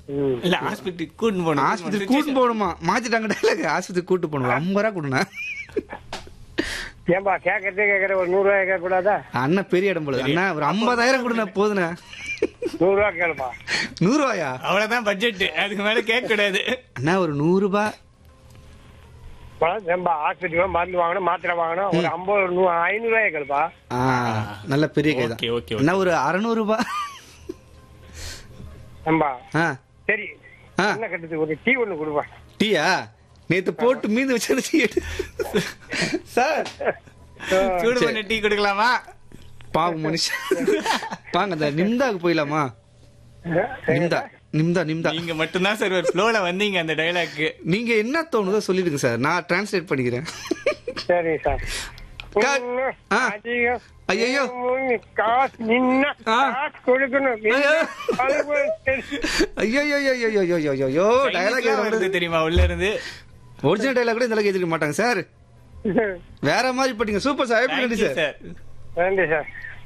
ம். இல்ல ஆஸ்பத்திரி கூட்டு போகணும் ஆஸ்பத்திரி கூட்டு போகணுமா மாத்திட்டாங்க டைலாக் ஆஸ்பத்திரி கூட்டு போகணும் ஐம்பது ரூபா கொடுண்ணா ஏன்பா கேட்கறதே கேட்கற ஒரு நூறு ரூபாய் கேட்க கூடாதா அண்ணா பெரிய இடம் போல அண்ணா ஒரு ஐம்பதாயிரம் கொடுண்ணா போதுண்ணா நூறு ரூபாய் கேளுப்பா நூறு ரூபாயா அவ்வளவுதான் பட்ஜெட் அதுக்கு மேல கேட்க கூடாது அண்ணா ஒரு நூறு ரூபாய் பணம் ஏன்பா ஆஸ்பத்திரி போய் மருந்து வாங்கணும் மாத்திரை வாங்கணும் ஒரு ஐம்பது நூ ஐநூறு ரூபாய் கேளுப்பா ஆ நல்ல பெரிய கை ஓகே தான் ஓகே அண்ணா ஒரு அறநூறு ரூபாய் ஏன்பா ஆ சரி ஆ. என்ன கட்டுறது ஒரு டீ ஒண்ணு கொடுப்பா டீயா நேத்து போட்டு மீந்து வச்சு டீ எடு சார் சூடு பண்ண டீ கொடுக்கலாமா பாவம் மனுஷன் வாங்க அந்த நிம்தாக்கு போயிடலாமா நிம்தா நிம்தா நிம்தா நீங்க மட்டும்தான் சார் ஒரு ஃப்ளோல வந்தீங்க அந்த டைலாக்கு நீங்க என்ன தோணுதோ சொல்லிடுங்க சார் நான் டிரான்ஸ்லேட் பண்ணிக்கிறேன் சரி சார் கா- ஒண்ணு ஆ. அதிகம் ஐயையோ. மூணு காசு நின்னா ஆ. காசு கொடுக்கணும் ஐயோ. அது போய் சரி. ஐயோ ஐயோ ஐயோ ஐயோ ஐயோ ஐயோ டைலாக் வருது டைலாக் தெரியுமா உள்ள இருந்து ஒரிஜினல் டைலாக் கூட இந்த அளவுக்கு எதிர்க்க மாட்டாங்க சார் வேற மாதிரி பண்ணிங்க சூப்பர் சார் எப்படி நன்றி Thank you, சார் sir. நன்றி சார்